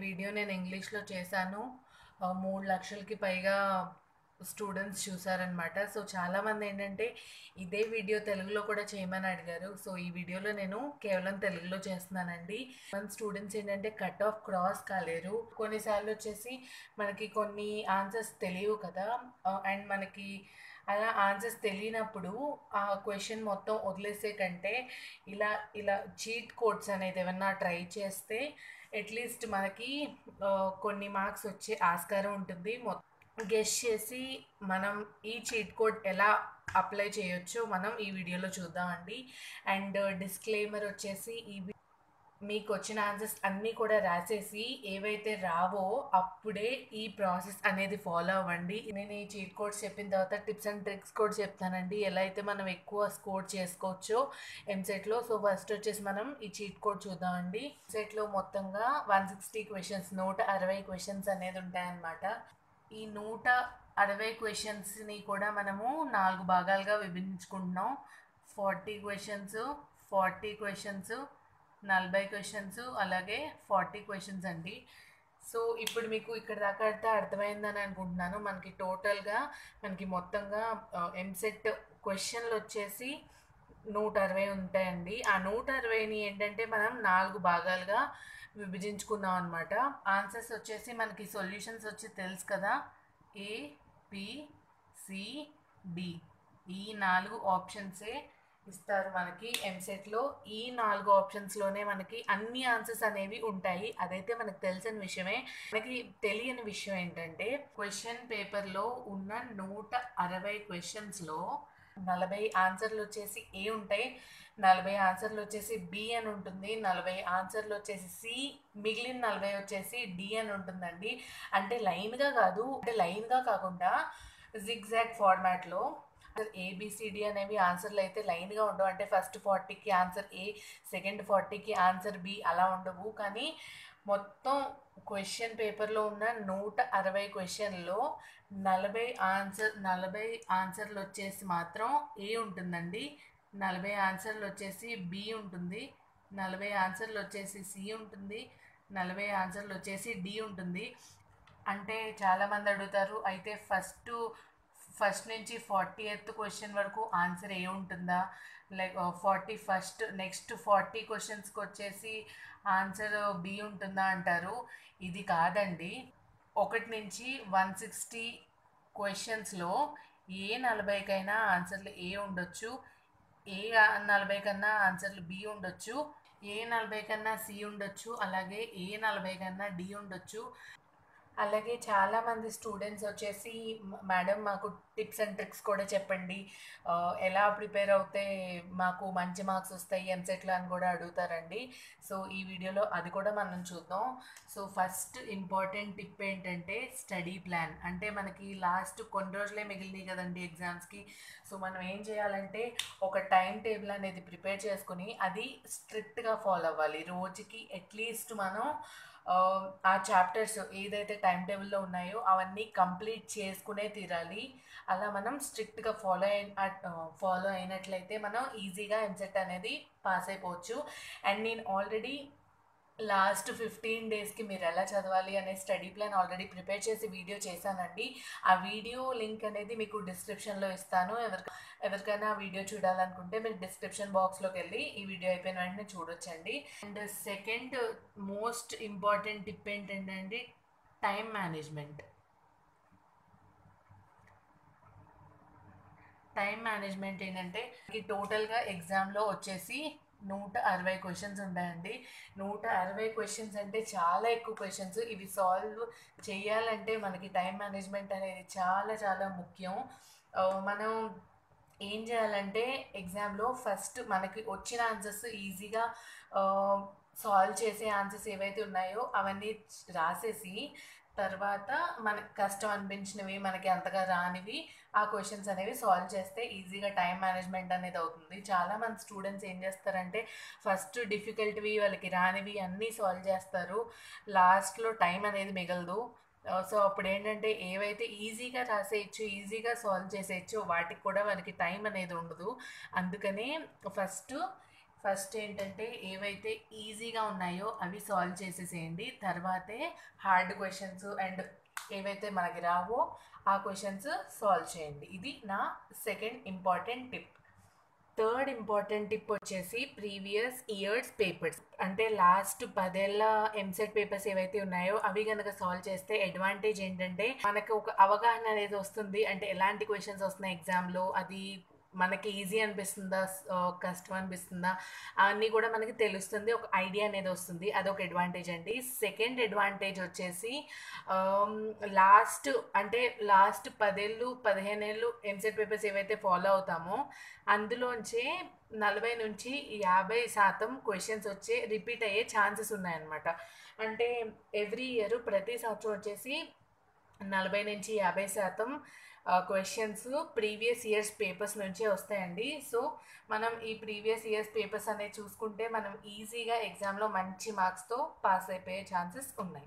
Video నేను ఇంగ్లీష్‌లో చేశాను. ఆహ్, 3 లక్షలకి పైగా స్టూడెంట్స్ చూసారనమాట. సో, చాలామందేంటంటే ఇదే వీడియో తెలుగులో కూడా చేయమని అడిగారు. సో, ఈ వీడియోలో నేను కేవలం తెలుగులో చేస్తున్నానండి. మన స్టూడెంట్స్ ఏంటంటే కట్ ఆఫ్ క్రాస్ కాలేరు. కొన్నిసార్లొచ్చేసి మనకి కొన్ని ఆన్సర్స్ తెలియవు కదా! ఆహ్, అండ్ మనకి అలా ఆన్సర్స్ తెలియనప్పుడు ఆ క్వెషన్ మొత్తం వదిలేసే కంటే ఇలా ఇలా చీట్ కోడ్స్ అనేది ఏమన్నా ట్రై చేస్తే అట్‌లీస్ట్ మనకి ఆహ్, కొన్ని మార్క్స్ వచ్చే ఆస్కారం ఉంటుంది. మొ గెస్ చేసి మనం ఈ చీట్ కోడ్ ఎలా అప్లై చేయొచ్చో మనం ఈ వీడియోలో చూద్దామండి. అండ్ డిస్క్లైమర్ వచ్చేసి ఈ వి మీకొచ్చిన ఆన్సర్స్ అన్నీ కూడా రాసేసి ఏవైతే రావో అప్పుడే ఈ ప్రాసెస్ అనేది ఫాలో అవ్వండి. నేను ఈ చీట్ కోడ్స్ చెప్పిన తర్వాత టిప్స్ అండ్ ట్రిక్స్ కూడా చెప్తానండి. ఎలా అయితే మనం ఎక్కువ స్కోర్ చేసుకోవచ్చో ఎంసెట్‌లో. సో, ఫస్ట్ వచ్చేసి మనం ఈ చీట్ కోడ్ చూద్దామండి. ఎంసెట్‌లో మొత్తంగా 160 క్వెషన్స్ 160 క్వెషన్స్ అనేది ఉంటాయన్నమాట. ఈ 160 క్వెషన్స్‌ని కూడా మనము 4 భాగాలుగా విభజించుకుంటున్నాం. 40 క్వెషన్స్, 40 క్వెషన్స్, 40 క్వెషన్స్ అలాగే 40 క్వెషన్స్ అండి. సో, ఇప్పుడు మీకు ఇక్కడి దాకా అయితే అర్థమైందని అనుకుంటున్నాను. మనకి టోటల్‌గా మనకి మొత్తంగా ఆహ్, ఎంసెట్ క్వెషన్‌లొచ్చేసి 160 ఉంటాయండి. ఆ 160ని ఏంటంటే మనం 4 భాగాలుగా విభజించుకున్నాం అనమాట. ఆన్సర్స్ వచ్చేసి మనకి సొల్యూషన్స్ వచ్చి తెలుసు కదా! A, B, C, D. ఈ 4 ఆప్షన్సే ఇస్తారు మనకి ఎంసెట్‌లో. ఈ 4 ఆప్షన్స్‌లోనే మనకి అన్ని ఆన్సర్స్ అనేవి ఉంటాయి. అదైతే మనకు తెలిసిన విషయమే. మనకి తెలియని విషయం ఏంటంటే క్వెషన్ పేపర్‌లో ఉన్న 160 క్వెషన్స్‌లో 40 ఆన్సర్‌లొచ్చేసి ఏ ఉంటాయి. 40 ఆన్సర్‌లొచ్చేసి బి అని ఉంటుంది. 40 ఆన్సర్‌లొచ్చేసి సి, మిగిలిన 40 వచ్చేసి డి అని ఉంటుందండి. అంటే లైన్‌గా కాదు. అంటే లైన్‌గా కాకుండా జిగ్‌జాగ్ ఫార్మాట్‌లో ఏబీసీడీ అనేవి ఆన్సర్‌లయితే లైన్‌గా ఉండవు. అంటే ఫస్ట్ 40కి ఆన్సర్ ఏ, సెకండ్ 40కి ఆన్సర్ బి అలా ఉండవు. కానీ మొత్తం క్వెషన్ పేపర్‌లో ఉన్న 160 క్వెషన్‌లో 40 ఆన్సర్ 40 ఆన్సర్‌లొచ్చేసి మాత్రం ఏ ఉంటుందండి. 40 ఆన్సర్‌లొచ్చేసి బి ఉంటుంది. 40 ఆన్సర్‌లొచ్చేసి సి ఉంటుంది. 40 ఆన్సర్‌లొచ్చేసి డి ఉంటుంది. అంటే చాలామంది అడుగుతారు అయితే ఫస్టు ఫస్ట్ నుంచి 40థ్ క్వెషన్ వరకు ఆన్సర్ ఏ ఉంటుందా? లైక్ 40 ఫస్ట్ నెక్స్ట్ 40 క్వెషన్స్‌కొచ్చేసి ఆన్సర్ బి ఉంటుందా అంటారు. ఇది కాదండి. 1 నుంచి 160 క్వెషన్స్‌లో ఏ 40కైనా ఆన్సర్‌లు ఏ ఉండొచ్చు. ఏ ఆహ్, 40 కన్నా ఆన్సర్‌లు బి ఉండొచ్చు. ఏ 40 కన్నా సి ఉండొచ్చు. అలాగే ఏ 40 కన్నా డి ఉండొచ్చు. అలాగే చాలామంది స్టూడెంట్స్ వచ్చేసి మ మేడం మాకు టిప్స్ అండ్ ట్రిక్స్ కూడా చెప్పండి. ఆహ్, ఎలా ప్రిపేర్ అవుతే మాకు మంచి మార్క్స్ వస్తాయి ఎంసెట్‌లో అని కూడా అడుగుతారండి. సో, ఈ వీడియోలో అది కూడా మనం చూద్దాం. సో, ఫస్ట్ ఇంపార్టెంట్ టిప్ ఏంటంటే స్టడీ ప్లాన్. అంటే మనకి లాస్ట్ కొన్ని రోజులే మిగిలినాయి కదండీ ఎగ్జామ్స్‌కి. సో, మనం ఏం చేయాలంటే ఒక టైమ్ టేబుల్ అనేది ప్రిపేర్ చేసుకొని అది స్ట్రిక్ట్‌గా ఫాలో అవ్వాలి. రోజుకి అట్‌లీస్ట్ మనం ఆహ్, ఆ చాప్టర్స్ ఏదైతే టైమ్ టేబుల్‌లో ఉన్నాయో అవన్నీ కంప్లీట్ చేసుకునే తీరాలి. అలా మనం స్ట్రిక్ట్‌గా ఫాలో అయిన అట్ ఆహ్, ఫాలో అయినట్లయితే మనం ఈజీగా ఎంసెట్ అనేది పాస్ అయిపోవచ్చు. అండ్ నేను ఆల్రెడీ లాస్ట్ 15 డేస్‌కి మీరు ఎలా చదవాలి అనే స్టడీ ప్లాన్ ఆల్రెడీ ప్రిపేర్ చేసి వీడియో చేశానండి. ఆ వీడియో లింక్ అనేది మీకు డిస్క్రిప్షన్‌లో ఇస్తాను. ఎవరిక ఎవరికైనా ఆ వీడియో చూడాలనుకుంటే మీరు డిస్క్రిప్షన్ బాక్స్‌లోకెళ్ళి ఈ వీడియో అయిపోయిన వెంటనే చూడొచ్చండి. And second most important tip ఏంటంటే టైమ్ మేనేజ్‌మెంట్. టైమ్ మేనేజ్‌మెంట్ ఏంటంటే ఈ టోటల్‌గా ఎగ్జామ్‌లో వచ్చేసి 160 క్వెషన్స్ ఉంటాయండి. 160 క్వెషన్స్ అంటే చాలా ఎక్కువ క్వెషన్స్. ఇవి సాల్వ్ చేయాలంటే మనకి టైమ్ మేనేజ్‌మెంట్ అనేది చాలా చాలా ముఖ్యం. ఆహ్, మనం ఏం చేయాలంటే ఎగ్జామ్‌లో ఫస్ట్ మనకి వచ్చిన ఆన్సర్స్ ఈజీగా ఆహ్, సాల్వ్ చేసే ఆన్సర్స్ ఏవైతే ఉన్నాయో అవన్నీ రాసేసి తర్వాత మనకి కష్టం అనిపించినవి మనకి అంతగా రానివి ఆ క్వెషన్స్ అనేవి సాల్వ్ చేస్తే ఈజీగా టైమ్ మేనేజ్‌మెంట్ అనేది అవుతుంది. చాలామంది స్టూడెంట్స్ ఏం చేస్తారంటే ఫస్ట్ డిఫికల్ట్‌వి వాళ్ళకి రానివి అన్నీ సాల్వ్ చేస్తారు. లాస్ట్‌లో టైం అనేది మిగలదు. ఆహ్, సో, అప్పుడేంటంటే ఏవైతే ఈజీగా రాసేయొచ్చు, ఈజీగా సాల్వ్ చేసేయొచ్చో వాటికి కూడా మనకి టైం అనేది ఉండదు. అందుకనే ఫస్ట్ ఫస్ట్ ఏంటంటే ఏవైతే ఈజీగా ఉన్నాయో అవి సాల్వ్ చేసేసేయండి తర్వాతే హార్డ్ క్వశ్చన్స్ అండ్ ఏవైతే మనకి రావో ఆ క్వశ్చన్స్ సాల్వ్ చేయండి ఇది నా second important tip third important tip వచ్చేసి ప్రీవియస్ ఇయర్స్ పేపర్స్ అంటే లాస్ట్ పదేళ్ళ ఎంసెట్ పేపర్స్ ఏవైతే ఉన్నాయో అవి కనుక సాల్వ్ చేస్తే అడ్వాంటేజ్ ఏంటంటే మనకు ఒక అవగాహన అనేది వస్తుంది అంటే ఎలాంటి క్వశ్చన్స్ వస్తున్నాయి ఎగ్జామ్లో అది మనకి ఈజీ అనిపిస్తుందా ఆ, కష్టం అనిపిస్తుందా అన్నీ కూడా మనకి తెలుస్తుంది ఒక ఐడియా అనేది వస్తుంది అదొక అడ్వాంటేజ్ అండి సెకండ్ అడ్వాంటేజ్ వచ్చేసి లాస్ట్ అంటే లాస్ట్ పదేళ్ళు పదిహేను ఏళ్ళు ఎంసెట్ పేపర్స్ ఏవైతే ఫాలో అవుతామో అందులోంచే నలభై నుంచి యాభై శాతం క్వశ్చన్స్ వచ్చే రిపీట్ అయ్యే ఛాన్సెస్ ఉన్నాయన్నమాట అంటే ఎవ్రీ ఇయర్ ప్రతి సంవత్సరం వచ్చేసి నలభై నుంచి యాభై శాతం క్వశ్చన్స్ ప్రీవియస్ ఇయర్స్ పేపర్స్ నుంచే వస్తాయండి సో మనం ఈ ప్రీవియస్ ఇయర్స్ పేపర్స్ అనేది చూసుకుంటే మనం ఈజీగా ఎగ్జామ్లో మంచి మార్క్స్తో పాస్ అయిపోయే ఛాన్సెస్ ఉన్నాయి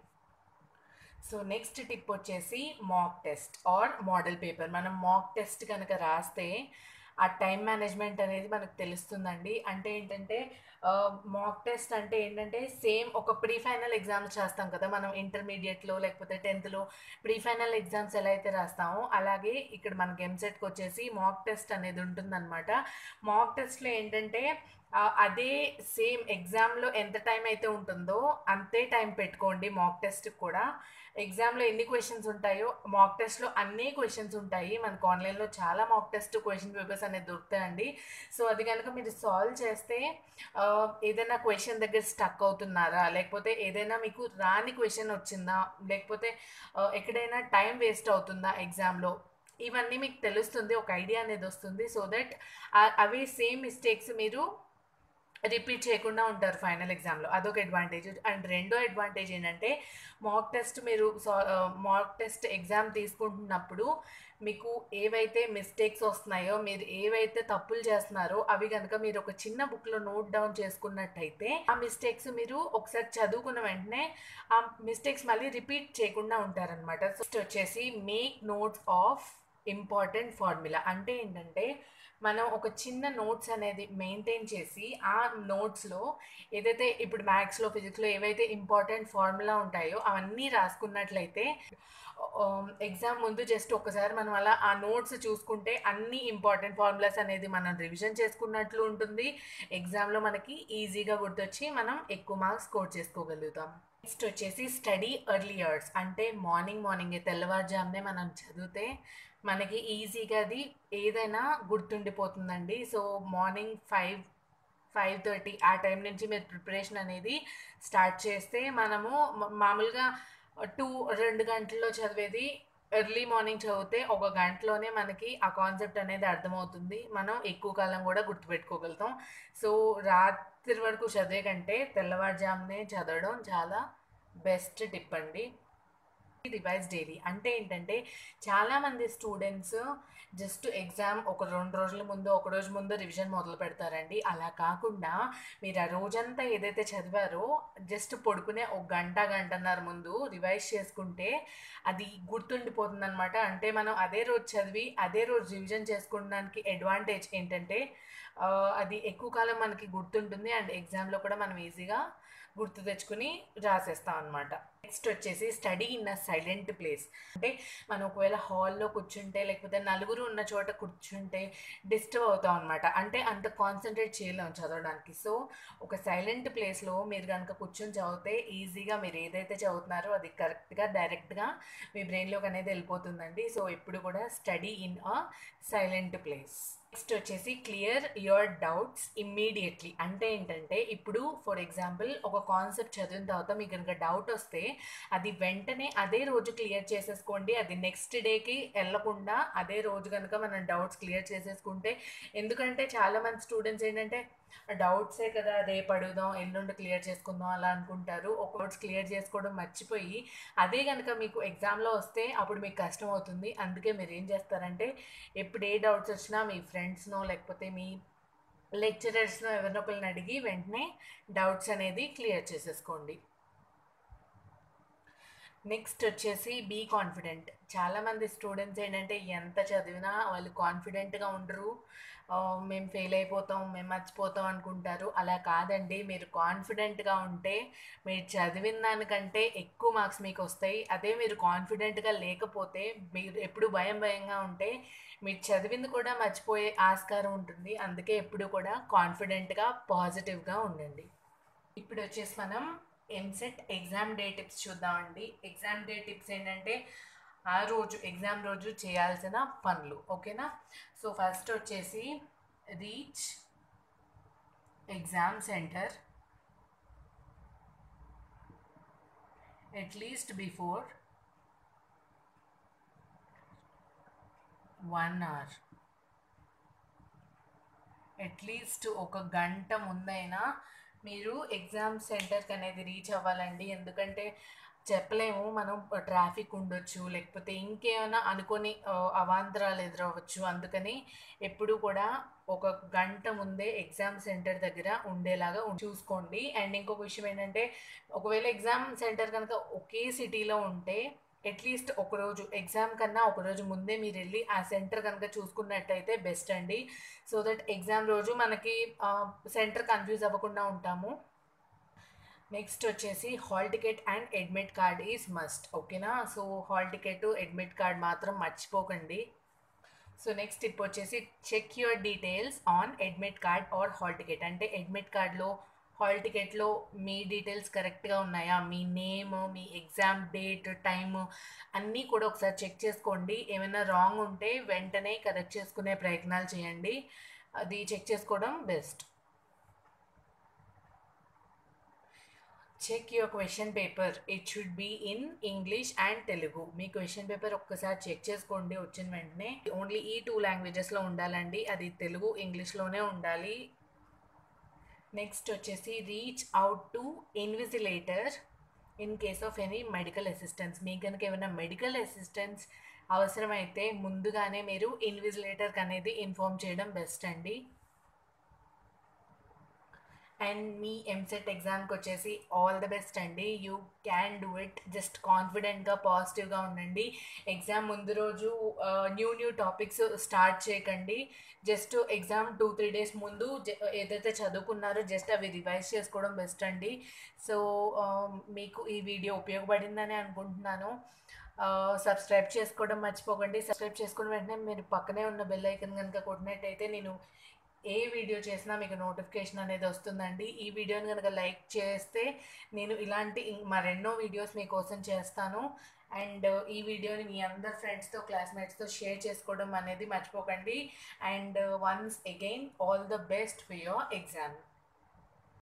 సో నెక్స్ట్ టిప్ వచ్చేసి mock test or model paper మనం మాక్ టెస్ట్ కనుక రాస్తే ఆ టైం మేనేజ్మెంట్ అనేది మనకు తెలుస్తుందండి అంటే ఏంటంటే మాక్ టెస్ట్ అంటే ఏంటంటే సేమ్ ఒక ప్రీ ఫైనల్ ఎగ్జామ్స్ చేస్తాం కదా మనం ఇంటర్మీడియట్లో లేకపోతే టెన్త్లో ప్రీ ఫైనల్ ఎగ్జామ్స్ ఎలా అయితే రాస్తామో అలాగే ఇక్కడ మనకి ఎంసెట్కి వచ్చేసి మాక్ టెస్ట్ అనేది ఉంటుందన్నమాట మాక్ టెస్ట్లో ఏంటంటే ఆ, అదే సేమ్ ఎగ్జామ్లో ఎంత టైం అయితే ఉంటుందో అంతే టైం పెట్టుకోండి మాక్ టెస్ట్ కూడా ఎగ్జామ్లో ఎన్ని క్వశ్చన్స్ ఉంటాయో మాక్ టెస్ట్లో అన్ని క్వశ్చన్స్ ఉంటాయి మనకు ఆన్లైన్లో చాలా మాక్ టెస్ట్ క్వశ్చన్ పేపర్స్ అనేది దొరుకుతాయండి సో అది కనుక మీరు సాల్వ్ చేస్తే ఆ, ఏదైనా క్వశ్చన్ దగ్గర స్టక్ అవుతున్నారా లేకపోతే ఏదైనా మీకు రాని క్వశ్చన్ వచ్చిందా లేకపోతే ఆ, ఎక్కడైనా టైం వేస్ట్ అవుతుందా ఎగ్జామ్లో ఇవన్నీ మీకు తెలుస్తుంది ఒక ఐడియా అనేది వస్తుంది సో దట్ అవి సేమ్ మిస్టేక్స్ మీరు రిపీట్ చేయకుండా ఉంటారు ఫైనల్ ఎగ్జామ్లో అదొక అడ్వాంటేజ్ అండ్ రెండో అడ్వాంటేజ్ ఏంటంటే మాక్ టెస్ట్ మీరు మాక్ టెస్ట్ ఎగ్జామ్ తీసుకుంటున్నప్పుడు మీకు ఏవైతే మిస్టేక్స్ వస్తున్నాయో మీరు ఏవైతే తప్పులు చేస్తున్నారో అవి కనుక మీరు ఒక చిన్న బుక్లో నోట్ డౌన్ చేసుకున్నట్టయితే ఆ మిస్టేక్స్ మీరు ఒకసారి చదువుకున్న వెంటనే ఆ మిస్టేక్స్ మళ్ళీ రిపీట్ చేయకుండా ఉంటారనమాట ఫస్ట్ వచ్చేసి make notes of important formula అంటే ఏంటంటే మనం ఒక చిన్న నోట్స్ అనేది మెయింటైన్ చేసి ఆ నోట్స్లో ఏదైతే ఇప్పుడు మ్యాథ్స్లో ఫిజిక్స్లో ఏవైతే ఇంపార్టెంట్ ఫార్ములా ఉంటాయో అవన్నీ రాసుకున్నట్లయితే ఎగ్జామ్ ముందు జస్ట్ ఒకసారి మనం అలా ఆ నోట్స్ చూసుకుంటే అన్ని ఇంపార్టెంట్ ఫార్ములాస్ అనేది మనం రివిజన్ చేసుకున్నట్లు ఉంటుంది ఎగ్జామ్లో మనకి ఈజీగా గుర్తొచ్చి మనం ఎక్కువ మార్క్స్ స్కోర్ చేసుకోగలుగుతాం నెక్స్ట్ వచ్చేసి స్టడీ ఎర్లీ అవర్స్ అంటే మార్నింగ్ మార్నింగ్ తెల్లవారుజామునే మనం చదివితే మనకి ఈజీగా అది ఏదైనా గుర్తుండిపోతుందండి so morning five five thirty ఆ టైం నుంచి మీరు ప్రిపరేషన్ అనేది స్టార్ట్ చేస్తే మనము మ- మామూలుగా టూ రెండు గంటల్లో చదివేది ఎర్లీ మార్నింగ్ చదివితే ఒక గంటలోనే మనకి ఆ కాన్సెప్ట్ అనేది అర్థమవుతుంది మనం ఎక్కువ కాలం కూడా గుర్తుపెట్టుకోగలుగుతాం సో రాత్రి వరకు చదివే కంటే తెల్లవారుజామునే చదవడం చాలా బెస్ట్ టిప్ అండి రివైజ్ డైలీ అంటే ఏంటంటే చాలామంది స్టూడెంట్స్ జస్ట్ ఎగ్జామ్ ఒక రెండు రోజుల ముందు ఒక రోజు ముందు రివిజన్ మొదలు పెడతారండి అలా కాకుండా మీరు ఆ రోజంతా ఏదైతే చదివారో జస్ట్ పడుకునే ఒక గంట గంటన్నర ముందు రివైజ్ చేసుకుంటే అది గుర్తుండిపోతుంది అనమాట అంటే మనం అదే రోజు చదివి అదే రోజు రివిజన్ చేసుకోవడానికి అడ్వాంటేజ్ ఏంటంటే ఆ, అది ఎక్కువ కాలం మనకి గుర్తుంటుంది అండ్ ఎగ్జామ్లో కూడా మనం ఈజీగా గుర్తు తెచ్చుకుని రాసేస్తాం అనమాట నెక్స్ట్ వచ్చేసి study in a silent place అంటే మనం ఒకవేళ హాల్లో కూర్చుంటే లేకపోతే నలుగురు ఉన్న చోట కూర్చుంటే డిస్టర్బ్ అవుతాం అనమాట అంటే అంత కాన్సన్ట్రేట్ చేయలేం చదవడానికి సో ఒక సైలెంట్ ప్లేస్లో మీరు కనుక కూర్చొని చదివితే ఈజీగా మీరు ఏదైతే చదువుతున్నారో అది కరెక్ట్గా డైరెక్ట్గా మీ బ్రెయిన్లోకి అనేది వెళ్ళిపోతుందండి సో ఎప్పుడు కూడా study in a silent place next వచ్చేసి క్లియర్ యువర్ డౌట్స్ ఇమ్మీడియట్లీ అంటే ఏంటంటే ఇప్పుడు ఫర్ ఎగ్జాంపుల్ ఒక కాన్సెప్ట్ చదివిన తర్వాత మీకు కనుక డౌట్ వస్తే అది వెంటనే అదే రోజు క్లియర్ చేసేసుకోండి అది నెక్స్ట్ డేకి వెళ్ళకుండా అదే రోజు కనుక మనం డౌట్స్ క్లియర్ చేసేసుకుంటే ఎందుకంటే చాలామంది స్టూడెంట్స్ ఏంటంటే డౌట్సే కదా రేపు అడుగుదాం ఎల్లుండి క్లియర్ చేసుకుందాం అలా అనుకుంటారు ఒక డౌట్స్ క్లియర్ చేసుకోవడం మర్చిపోయి అదే కనుక మీకు ఎగ్జామ్లో వస్తే అప్పుడు మీకు కష్టం అవుతుంది అందుకే మీరు ఏం చేస్తారంటే ఎప్పుడు ఏ డౌట్స్ వచ్చినా మీ ఫ్రెండ్స్నో లేకపోతే మీ లెక్చరర్స్నో ఎవరినో ఒకరిని అడిగి వెంటనే డౌట్స్ అనేది క్లియర్ చేసేసుకోండి నెక్స్ట్ వచ్చేసి బీ కాన్ఫిడెంట్ చాలామంది స్టూడెంట్స్ ఏంటంటే ఎంత చదివినా వాళ్ళు కాన్ఫిడెంట్గా ఉండరు ఆ, మేము ఫెయిల్ అయిపోతాం మేము మర్చిపోతాం అనుకుంటారు అలా కాదండి మీరు కాన్ఫిడెంట్గా ఉంటే మీరు చదివిన దానికంటే ఎక్కువ మార్క్స్ మీకు వస్తాయి అదే మీరు కాన్ఫిడెంట్గా లేకపోతే మీరు ఎప్పుడు భయం భయంగా ఉంటే మీరు చదివింది కూడా మర్చిపోయే ఆస్కారం ఉంటుంది అందుకే ఎప్పుడు కూడా కాన్ఫిడెంట్గా పాజిటివ్గా ఉండండి ఇప్పుడు వచ్చేసి మనం ఎంసెట్ ఎగ్జామ్ డే టిప్స్ చూద్దామండి ఎగ్జామ్ డే టిప్స్ ఏంటంటే ఆ రోజు ఎగ్జామ్ రోజు చేయాల్సిన పనులు ఓకేనా సో ఫస్ట్ వచ్చేసి reach exam center at least before one hour at least ఒక గంట ముందైనా మీరు ఎగ్జామ్ సెంటర్కి అనేది రీచ్ అవ్వాలండి ఎందుకంటే చెప్పలేము మనం ట్రాఫిక్ ఉండొచ్చు లేకపోతే ఇంకేమైనా అనుకొని ఆ, అవాంతరాలు ఎదురవ్వచ్చు అందుకని ఎప్పుడు కూడా ఒక గంట ముందే ఎగ్జామ్ సెంటర్ దగ్గర ఉండేలాగా ఉం- చూసుకోండి అండ్ ఇంకొక విషయం ఏంటంటే ఒకవేళ ఎగ్జామ్ సెంటర్ కనుక ఒకే సిటీలో ఉంటే అట్లీస్ట్ ఒకరోజు ఎగ్జామ్ కన్నా ఒకరోజు ముందే మీరు వెళ్ళి ఆ సెంటర్ కనుక చూసుకున్నట్టయితే బెస్ట్ అండి సో దట్ ఎగ్జామ్ రోజు మనకి సెంటర్ కన్ఫ్యూజ్ అవ్వకుండా ఉంటాము నెక్స్ట్ వచ్చేసి hall ticket and admit card is must ఓకేనా so hall ticket admit card మాత్రం మర్చిపోకండి సో నెక్స్ట్ టిప్ వచ్చేసి check your details on admit card or hall ticket అంటే అడ్మిట్ కార్డ్లో హాల్ టికెట్లో మీ డీటెయిల్స్ కరెక్ట్గా ఉన్నాయా మీ నేమ్ మీ ఎగ్జామ్ డేట్ టైమ్ అన్నీ కూడా ఒకసారి చెక్ చేసుకోండి ఏమైనా రాంగ్ ఉంటే వెంటనే కరెక్ట్ చేసుకునే ప్రయత్నాలు చేయండి అది చెక్ చేసుకోవడం best check your question paper it should be in English and Telugu మీ క్వశ్చన్ పేపర్ ఒక్కసారి చెక్ చేసుకోండి వచ్చిన వెంటనే ఓన్లీ ఈ టూ లాంగ్వేజెస్లో ఉండాలండి అది తెలుగు ఇంగ్లీష్లోనే ఉండాలి నెక్స్ట్ వచ్చేసి reach out to invigilator in case of any medical assistance మీకు కనుక ఏమైనా మెడికల్ అసిస్టెన్స్ అవసరమైతే ముందుగానే మీరు ఇన్విజిలేటర్కి అనేది ఇన్ఫామ్ చేయడం బెస్ట్ అండి అండ్ మీ ఎంసెట్ ఎగ్జామ్కి వచ్చేసి ఆల్ ద బెస్ట్ అండి you can do it just కాన్ఫిడెంట్గా పాజిటివ్గా ఉండండి ఎగ్జామ్ ముందు రోజు న్యూ న్యూ టాపిక్స్ స్టార్ట్ చేయకండి just exam two three days ముందు జ- ఏదైతే చదువుకున్నారో జస్ట్ అవి రివైజ్ చేసుకోవడం బెస్ట్ అండి సో మీకు ఈ వీడియో ఉపయోగపడిందని అనుకుంటున్నాను సబ్స్క్రైబ్ చేసుకోవడం మర్చిపోకండి సబ్స్క్రైబ్ చేసుకున్న వెంటనే మీరు పక్కనే ఉన్న బెల్ ఐకన్ కనుక కొట్టినట్టయితే నేను ఏ వీడియో చేసినా మీకు నోటిఫికేషన్ అనేది వస్తుందండి ఈ వీడియోని కనుక లైక్ చేస్తే నేను ఇలాంటి ఇం- మరెన్నో వీడియోస్ మీకోసం చేస్తాను అండ్ ఈ వీడియోని మీ అందరు ఫ్రెండ్స్తో క్లాస్మేట్స్తో షేర్ చేసుకోవడం అనేది మర్చిపోకండి and once again all the best for your exam